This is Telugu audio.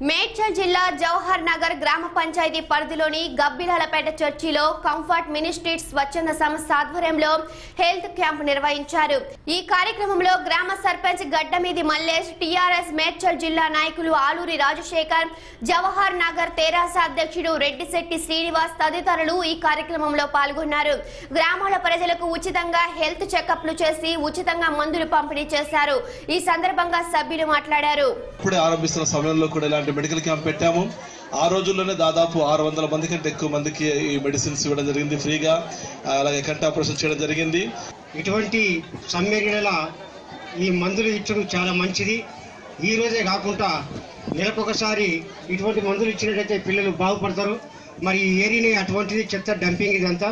మేడ్చల్ జిల్లా జవహర్ నగర్ గ్రామ పంచాయతీ పరిధిలోని గబ్బిలాలపేట చర్చిలో కంఫర్ట్ మినిస్ట్రీస్ స్వచ్ఛంద సంస్థ ఆధ్వర్యంలో హెల్త్ క్యాంప్ నిర్వహించారు ఈ కార్యక్రమంలో గ్రామ సర్పంచ్ గడ్డమీది మల్లేష్ టీఆర్ఎస్ మేడ్చల్ జిల్లా నాయకులు ఆలూరి రాజశేఖర్ జవహర్ నగర్ తెరాస అధ్యక్షుడు రెడ్డిశెట్టి శ్రీనివాస్ తదితరులు ఈ కార్యక్రమంలో పాల్గొన్నారు గ్రామాల ప్రజలకు ఉచితంగా హెల్త్ చెకప్లు చేసి ఉచితంగా మందులు పంపిణీ చేశారు ఈ సందర్భంగా సభ్యులు మాట్లాడారు ఇప్పుడే ఆరంభిస్తున్న సమయంలో కూడా ఇలాంటి మెడికల్ క్యాంప్ పెట్టాము ఆ రోజుల్లోనే దాదాపు ఆరు వందల మంది కంటే ఎక్కువ మందికి ఈ మెడిసిన్స్ ఇవ్వడం జరిగింది ఫ్రీగా అలాగే కంటి ఆపరేషన్ చేయడం జరిగింది ఇటువంటి సమ్మేళన ఈ మందులు ఇచ్చడం చాలా మంచిది ఈ రోజే కాకుండా నెలకొకసారి ఇటువంటి మందులు ఇచ్చినట్టయితే పిల్లలు బాగుపడతారు మరి ఈ ఏరియాని అటువంటిది చెత్త డంపింగ్ ఇదంతా